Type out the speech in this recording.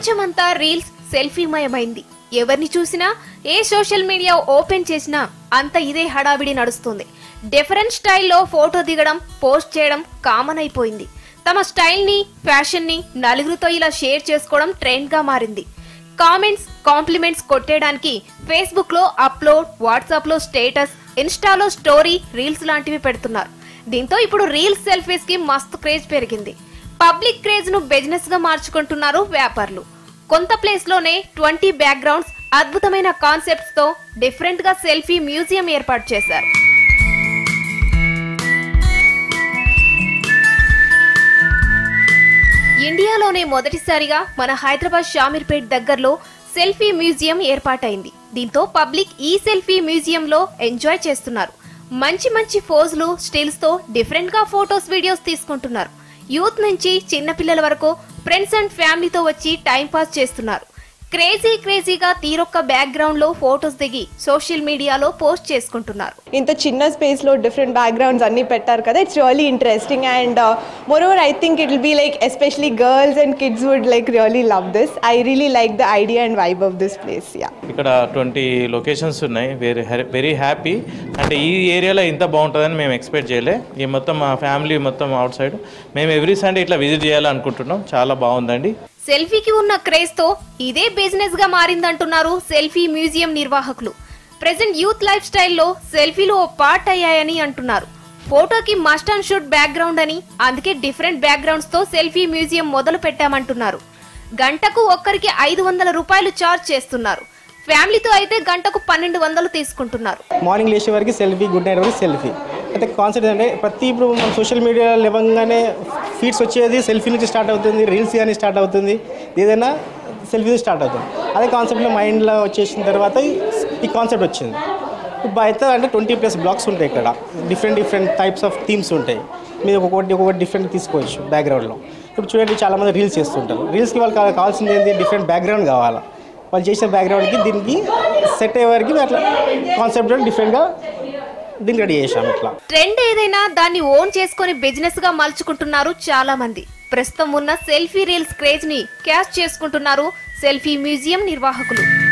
ప్రపంచమంతా రీల్స్ సెల్ఫీమయమైంది ఎవరిని చూసినా ఏ సోషల్ మీడియా ఓపెన్ చేసినా అంత ఇదే హడావిడి నడుస్తుంది డిఫరెంట్ స్టైల్లో ఫోటో దిగడం పోస్ట్ చేయడం కామన్ అయిపోయింది తమ స్టైల్ని ఫ్యాషన్ని నలుగురితో ఇలా షేర్ చేసుకోవడం ట్రెండ్గా మారింది కామెంట్స్ కాంప్లిమెంట్స్ కొట్టేయడానికి ఫేస్బుక్ లో అప్లోడ్ వాట్సాప్ లో స్టేటస్ ఇన్స్టాలో స్టోరీ రీల్స్ లాంటివి పెడుతున్నారు దీంతో ఇప్పుడు రీల్స్ సెల్ఫీస్ కి మస్తు క్రేజ్ పెరిగింది పబ్లిక్ క్రేజ్ ను బిజినెస్ గా మార్చుకుంటున్నారు వ్యాపారులు కొంత ప్లేస్ లోనే ట్వంటీ బ్యాక్గ్రౌండ్స్ అద్భుతమైన కాన్సెప్ట్స్ తో డిఫరెంట్ గా సెల్ఫీ మ్యూజియం ఏర్పాటు చేశారు ఇండియాలోనే మొదటిసారిగా మన హైదరాబాద్ షామీర్పేట్ దగ్గరలో సెల్ఫీ మ్యూజియం ఏర్పాటైంది దీంతో పబ్లిక్ ఈ సెల్ఫీ మ్యూజియంలో ఎంజాయ్ చేస్తున్నారు మంచి మంచి ఫోజులు స్టిల్స్ తో డిఫరెంట్ గా ఫొటోస్ వీడియోస్ తీసుకుంటున్నారు యూత్ నుంచి చిన్నపిల్లల వరకు ఫ్రెండ్స్ అండ్ ఫ్యామిలీతో వచ్చి టైం పాస్ చేస్తున్నారు క్రేజీ క్రేజీగా తీరొక్క బ్యాక్గ్రౌండ్ లో ఫొటోస్ దిగి సోషల్ మీడియాలో పోస్ట్ చేసుకుంటున్నారు ఇంత చిన్న స్పేస్లో డిఫరెంట్ బ్యాక్గ్రౌండ్స్ అన్నీ పెట్టారు కదా it's really interesting and moreover I think it will be like especially girls and kids would like really love this I really like the idea and vibe of this place yeah ఇక్కడ twenty locations ఉన్నాయి very very happy అంటే ఈ ఏరియాలో ఇంత బాగుంటుందని మేము expect చేయలే ఈ మొత్తం మా ఫ్యామిలీ మొత్తం అవుట్ సైడ్ మేము ఎవ్రీ సండే ఇట్లా విజిట్ చేయాలనుకుంటున్నాం చాలా బాగుందండి సెల్ఫీకి ఉన్న క్రేజ్ తో ఇదే బిజినెస్ గా మారిందంటున్నారు సెల్ఫీ మ్యూజియం నిర్వాహకులు ప్రెసెంట్ యూత్ లైఫ్ స్టైల్లో సెల్ఫీలు ఓ పార్ట్ అయ్యాయని అంటున్నారు ఫోటోకి మస్ట్ అండ్ షూట్ బ్యాక్గ్రౌండ్ అని అందుకే డిఫరెంట్ బ్యాక్గ్రౌండ్స్ తో సెల్ఫీ మ్యూజియం మొదలు పెట్టామంటున్నారు గంటకు ఒక్కరికి ఐదు వందల రూపాయలు చార్జ్ చేస్తున్నారు ఫ్యామిలీతో అయితే గంటకు పన్నెండు వందలు తీసుకుంటున్నారు మార్నింగ్ లేచే వరకు సెల్ఫీ గుడ్ నైట్ వరకు సెల్ఫీ అయితే కాన్సెప్ట్ అంటే ప్రతి ఇప్పుడు మన సోషల్ మీడియా లేవంగానే ఫీడ్స్ వచ్చేది సెల్ఫీ నుంచి స్టార్ట్ అవుతుంది రీల్స్ కానీ స్టార్ట్ అవుతుంది ఏదైనా సెల్ఫీ స్టార్ట్ అవుతుంది అదే కాన్సెప్ట్లో మైండ్లో వచ్చేసిన తర్వాత ఈ- ఈ కాన్సెప్ట్ వచ్చింది ఇప్పుడు అయితే అంటే ట్వంటీ ప్లస్ బ్లాక్స్ ఉంటాయి ఇక్కడ different different types of themes ఉంటాయి మీరు ఒక్కొక్కటి ఒక్కొక్కటి డిఫరెంట్ తీసుకోవచ్చు బ్యాక్గ్రౌండ్లో ఇప్పుడు చూడండి చాలామంది రీల్స్ చేస్తుంటారు రీల్స్కి వాళ్ళకి కావ- కావాల్సింది ఏంటి డిఫరెంట్ బ్యాక్గ్రౌండ్ కావాలా వాళ్ళు చేసిన బ్యాక్గ్రౌండ్కి దీనికి సెట్ అయ్యే వరకు అట్లా కాన్సెప్ట్ డిఫరెంట్గా దీన్ని రెడీ చేసాం ఇట్లా ట్రెండ్ ఏదైనా దాన్ని ఓన్ చేసుకొని బిజినెస్ గా మలుచుకుంటున్నారు చాలా మంది ప్రస్తుతం ఉన్న సెల్ఫీ రీల్స్ క్రేజ్ ని క్యాష్ చేసుకుంటున్నారు సెల్ఫీ మ్యూజియం నిర్వాహకులు